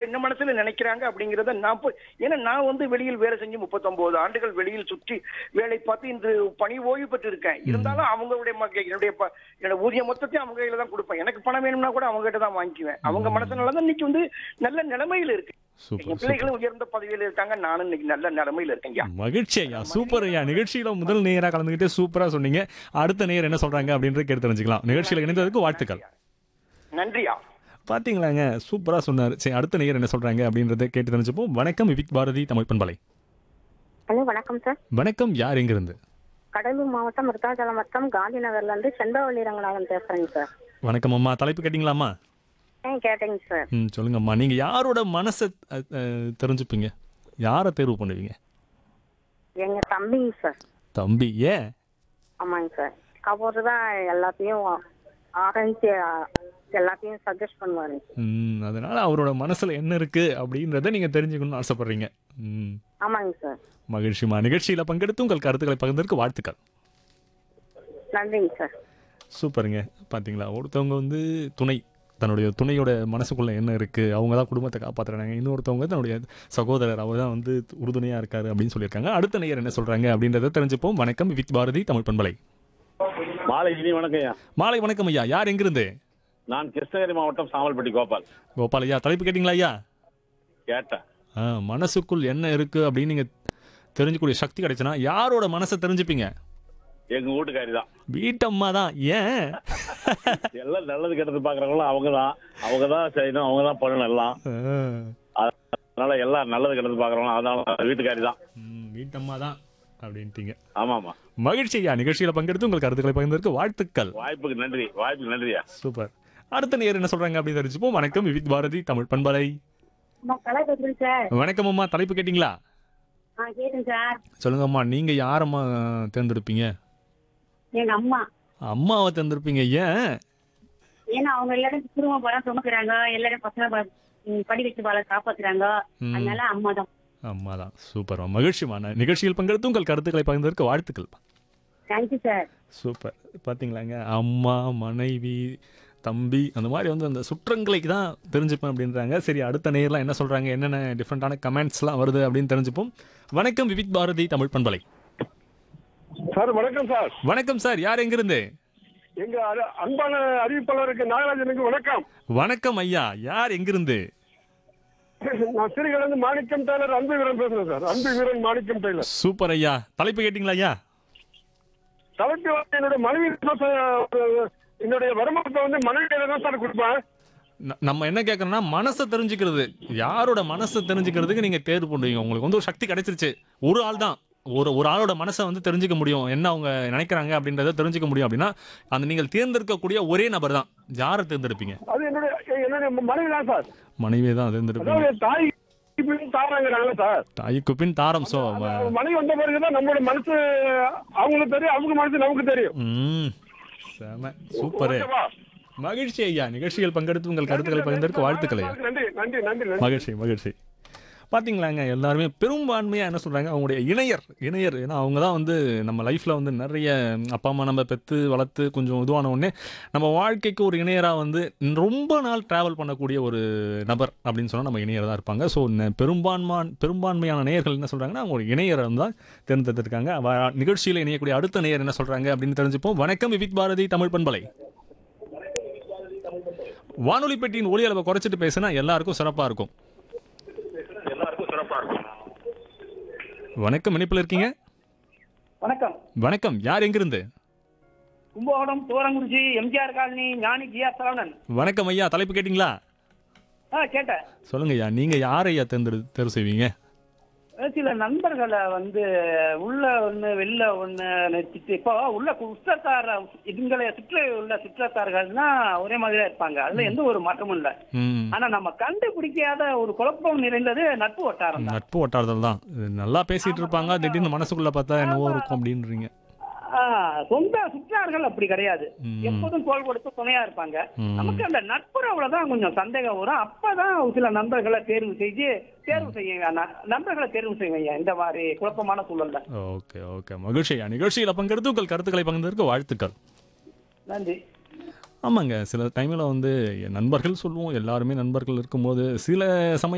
என்ன மனசுல நினைக்கிறாங்க அப்படிங்கறத நான் போய் ஏன்னா நான் வந்து வெளியில் வேலை செஞ்சு முப்பத்தொன்பது ஆண்டுகள் வெளியில் சுற்றி வேலை பார்த்து இந்த பணி ஓய்வு பெற்று இருக்கேன் இருந்தாலும் அவங்களுடைய ம- என்னுடைய ப- என்னோட ஊதிய மொத்தத்தையும் அவங்க கையில தான் கொடுப்பேன் எனக்கு பணம் வேணும்னா கூட அவங்க கிட்ட தான் வாங்கிக்குவேன் அவங்க மனசுனால தான் இன்னைக்கு வந்து நல்ல நிலைமையில இருக்கு என் சூப்பர் சூப்பர் பிள்ளைகளும் உயர்ந்த பதவியில இருக்காங்க நானும் இன்னைக்கு நல்ல நிலைமையில இருக்கேன் மகிழ்ச்சி ஐயா சூப்பர் ஐயா நிகழ்ச்சியில முதல் நேரா கலந்துக்கிட்டு சூப்பரா சொன்னீங்க அடுத்த நேர் என்ன சொல்றாங்க அப்படின்றத கேட்டு தெரிஞ்சுக்கலாம் நிகழ்ச்சியில இணைந்ததுக்கு வாழ்த்துக்கள் நன்றியா பாத்தீங்களாங்க சூப்பரா சொன்னார் சரி அடுத்த நேர் என்ன சொல்றாங்க அப்படின்றத கேட்டு தெரிஞ்சுப்போம் வணக்கம் விவிக் பாரதி தமிழ் பண்பலை ஹலோ வணக்கம் சார் வணக்கம் யார் எங்கிருந்து கடலூர் மாவட்டம் விருத்தாச்சலம் வட்டம் காந்தி நகர்ல இருந்து செண்பவள்ளி ரங்கநாதன் பேசுறேங்க சார் வணக்கம் அம்மா தலைப்பு கேட்டிங்களாம்மா ஆ கேட்டேங்க சார் ம் சொல்லுங்கம்மா நீங்க யாரோட மனசை அஹ், அஹ், தெரிஞ்சுப்பீங்க யாரை தேர்வு பண்ணுவீங்க எங்க தம்பிங்க சார் தம்பி ஏன் ஆமாங்க சார் அவர் தான் எல்லாத்தையும் ஆரம்பிச்சு எல்லாத்தையும் சஜஸ்ட் பண்ணுவாருங்க ம் அதனால அவரோட மனசுல என்ன இருக்கு அப்படின்றத நீங்க தெரிஞ்சுக்கணும்னு ஆசைப்படுறீங்க ம் ஆமாங்க சார் மகிழ்ச்சிமா நிகழ்ச்சியில பங்கெடுத்து உங்கள் கருத்துக்களை பகிர்ந்ததற்கு வாழ்த்துக்கள் நன்றிங்க சார் சூப்பருங்க பாத்தீங்களா ஒருத்தவங்க வந்து துணை தன்னுடைய துணையோட மனசுக்குள்ள என்ன இருக்கு அவங்க தான் குடும்பத்தை காப்பாத்துறாங்க இன்னொருத்தவங்க தன்னுடைய சகோதரர் அவர் தான் வந்து உறுதுணையா இருக்காரு அப்படின்னு சொல்லியிருக்காங்க அடுத்த நேயர் என்ன சொல்றாங்க அப்படின்றத தெரிஞ்சுப்போம் வணக்கம் வித் பாரதி தமிழ் பண்பலை மாலை இனி வணக்கம் ஐயா மாலை வணக்கம் ஐயா யார் எங்கிருந்து நான் கிருஷ்ணகிரி மாவட்டம் சாமல்பட்டி கோபால் கோபால் ஐயா தலைப்பு கேட்டிங்களா ஐயா கேட்டேன் ஆ, மனசுக்குள் என்ன இருக்கு அப்படின்னு நீங்க தெரிஞ்சுக்கூடிய சக்தி கிடைச்சுன்னா யாரோட மனசை தெரிஞ்சுப்பீங்க எங்க வீட்டுக்காரி தான் வீட்டம்மா தான் ஏன் எல்லாம் நல்லது கெட்டது பாக்குறவங்களும் அவங்க தான் அவங்க தான் செய்யணும் அவங்க தான் பண்ணணும் எல்லாம் ஆ, அதனால எல்லாம் நல்லது கெட்டது பாக்குறவங்களும் அதனால வீட்டுக்காரி தான் ம், வீட்டம்மா தான் அப்படின்ட்டீங்க ஆமா ஆமா மகிழ்ச்சி ஐயா நிகழ்ச்சியில பங்கெடுத்து உங்கள் கருத்துக்களை பகிர்ந்ததற்கு வாழ்த்துக்கள் வாய்ப்புக்கு நன்றி வாய்ப்புக்கு நன்றியா சூப்பர் அடுத்த நேர் என்ன சொல்றாங்க அப்படின்னு தெரிஞ்சுப்போம் வணக்கம் விவித் பாரதி தமிழ் பண்பலை கலை பேசுறேன் சார் வணக்கம் அம்மா தலைப்பு கேட்டிங்களா ஆ கேட்டேன் சார் சொல்லுங்க அம்மா நீங்க யாரம்மா தேர்ந்தெடுப்பீங்க எங்க அம்மா அம்மாவை தேர்ந்தெடுப்பீங்க ஏன் ஏன்னா அவங்க எல்லாரும் குடும்பம் பலம் சுமக்குறாங்க எல்லாரும் பசங்க ப- ம், படி வச்சு பல காப்பாத்துறாங்க ம். அதனால அம்மா தான் அம்மா தான் சூப்பர் மகிழ்ச்சிமா நான் நிகழ்ச்சியில் பங்கெடுத்து உங்கள் கருத்துக்களை பகிர்ந்ததற்கு வாழ்த்துக்கள் தேங்க்யூ சார் சூப்பர் பார்த்தீங்களாங்க அம்மா மனைவி தம்பி அந்த மாதிரி வந்து அந்த சுற்றங்களுக்கு தான் தெரிஞ்சுப்பேன் அப்படின்றாங்க சரி அடுத்த நேர்லாம் என்ன சொல்கிறாங்க என்னென்ன டிஃப்ரெண்ட்டான கமெண்ட்ஸ்லாம் வருது அப்படின்னு தெரிஞ்சுப்போம் வணக்கம் விவிக் பாரதி தமிழ் பண்பலை சார் வணக்கம் சார் வணக்கம் சார் யார் எங்கிருந்து எங்க அர- அன்பான அறிவிப்பாளருக்கு நாகராஜனுக்கு வணக்கம் வணக்கம் ஐயா யார் எங்கிருந்து நான் சிறுகிழந்து மாணிக்கம் டெய்லர் அன்பு வீரன் பேசுறேன் சார் அன்பு வீரன் மாணிக்கம் டெய்லர் சூப்பர் ஐயா தலைப்பு கேட்டிங்களா ஐயா தலைப்பு வந்து என்னோட மனைவி தான் சார், என்னுடைய வருமானத்தை வந்து மனைவியில தான் சார் கொடுப்பேன் ந- நம்ம என்ன கேட்கறோம்னா மனசை தெரிஞ்சுக்கிறது யாரோட மனசை தெரிஞ்சுக்கிறதுக்கு நீங்க தேர்வு பண்ணுவீங்க உங்களுக்கு வந்து ஒரு சக்தி கிடைச்சிருச்சு ஒரு ஆள் தான் ஒரு ஒரு ஆளோட மனசை வந்து தெரிஞ்சுக்க முடியும் என்ன அவங்க நினைக்கிறாங்க அப்படின்றத தெரிஞ்சுக்க முடியும் அப்படின்னா அந்த நீங்கள் தேர்ந்தெடுக்கக்கூடிய ஒரே நபர் தான் யாரை தேர்ந்தெடுப்பீங்க அது என்னுடைய என்னுடைய மனைவி தான் சார் மனைவியை தான் தேர்ந்தெடுப்பீங்க அதாவது தாய் பின் தாராங்கிறாங்கல்ல சார் தாய்க்கு பின் தாரம் சோ அந்த மனைவி வந்த பிறகுதான் நம்மளோட மனசு அவங்களுக்கு தெரியும் அவங்க மனசு நமக்கு தெரியும் ம் செம சூப்பரு ஓகேவா? மகிழ்ச்சி ஐயா நிகழ்ச்சிகள் பங்கெடுத்து உங்கள் கருத்துக்களை பகிர்ந்ததற்கு வாழ்த்துக்கள் ஐயா நன்றி நன்றி நன்றி நன்றி மகிழ்ச்சி மகிழ்ச்சி பாத்தீங்களாங்க எல்லாருமே பெரும்பான்மையாக என்ன சொல்கிறாங்க அவங்களுடைய இணையர் இணையர் ஏன்னா அவங்க தான் வந்து நம்ம லைஃப்பில் வந்து நிறைய அப்பா அம்மா நம்ம பெற்று வளர்த்து கொஞ்சம் இதுவான உடனே நம்ம வாழ்க்கைக்கு ஒரு இணையராக வந்து ரொம்ப நாள் ட்ராவல் பண்ணக்கூடிய ஒரு நபர் அப்படின்னு சொன்னால் நம்ம இணையர் தான் இருப்பாங்க ஸோ பெரும்பான்மான் பெரும்பான்மையான நேயர்கள் என்ன சொல்கிறாங்கன்னா அவங்க ஒரு இணையரை தான் தேர்ந்தெடுத்திருக்காங்க வ- நிகழ்ச்சியில் இணையக்கூடிய அடுத்த நேயர் என்ன சொல்கிறாங்க அப்படின்னு தெரிஞ்சுப்போம் வணக்கம் விவித் பாரதி தமிழ் பண்பலை வானொலி பெட்டியின் ஒலி அளவை குறைச்சிட்டு பேசினா எல்லாருக்கும் சிறப்பாக இருக்கும் எல்லாருக்கும் சிறப்பா இருக்கும் வணக்கம் இணைப்பில் இருக்கீங்க வணக்கம் வணக்கம் யார் எங்கிருந்து Kumbakonam Thoorankurichi MGR colony Gnani GR Saravanan வணக்கம் ஐயா தலைப்பு கேட்டிங்களா ஆ கேட்டேன் சொல்லுங்க ஐயா நீங்க யாரை ஐயா தேர்ந்தெடு தேர்வு செய்வீங்க சில நண்பர்களை வந்து உள்ள ஒண்ணு வெளில ஒண்ணு நிறுத்திட்டு இப்போ உள்ள சுற்றத்தார எங்களை சுற்றி உள்ள சுற்றத்தார்கள்னா ஒரே மாதிரியா இருப்பாங்க அதுல எந்த ஒரு மாற்றமும் இல்ல ம் ஆனா நம்ம கண்டுபிடிக்காத ஒரு குழப்பம் நிறைந்தது நட்பு வட்டாரம் தான் நட்பு வட்டாரத்தில் தான் இது நல்லா பேசிட்டு இருப்பாங்க திடீர்னு மனசுக்குள்ள பார்த்தா என்னவோ இருக்கும் அப்படின்றீங்க ஆ, சொந்த சுற்றார்கள் அப்படி கிடையாது ம். எப்போதும் தோல் கொடுத்து துணையா இருப்பாங்க ம். நமக்கு அந்த நட்புறவுல தான் கொஞ்சம் சந்தேகம் வரும் அப்பதான் சில நண்பர்களை தேர்வு செஞ்சு தேர்வு செய்ய நண்பர்களை தேர்வு செய்வீங்க இந்த மாதிரி குழப்பமான சூழல்ல ஓகே ஓகே மகிழ்ச்சி ஐயா நிகழ்ச்சியில் பங்கெடுத்து உங்கள் கருத்துக்களை பகிர்ந்ததற்கு வாழ்த்துக்கள் நன்றி ஆமாங்க சில டைமில் வந்து என் நண்பர்கள் சொல்லுவோம் எல்லாருமே நண்பர்கள் இருக்கும்போது சில சமயம்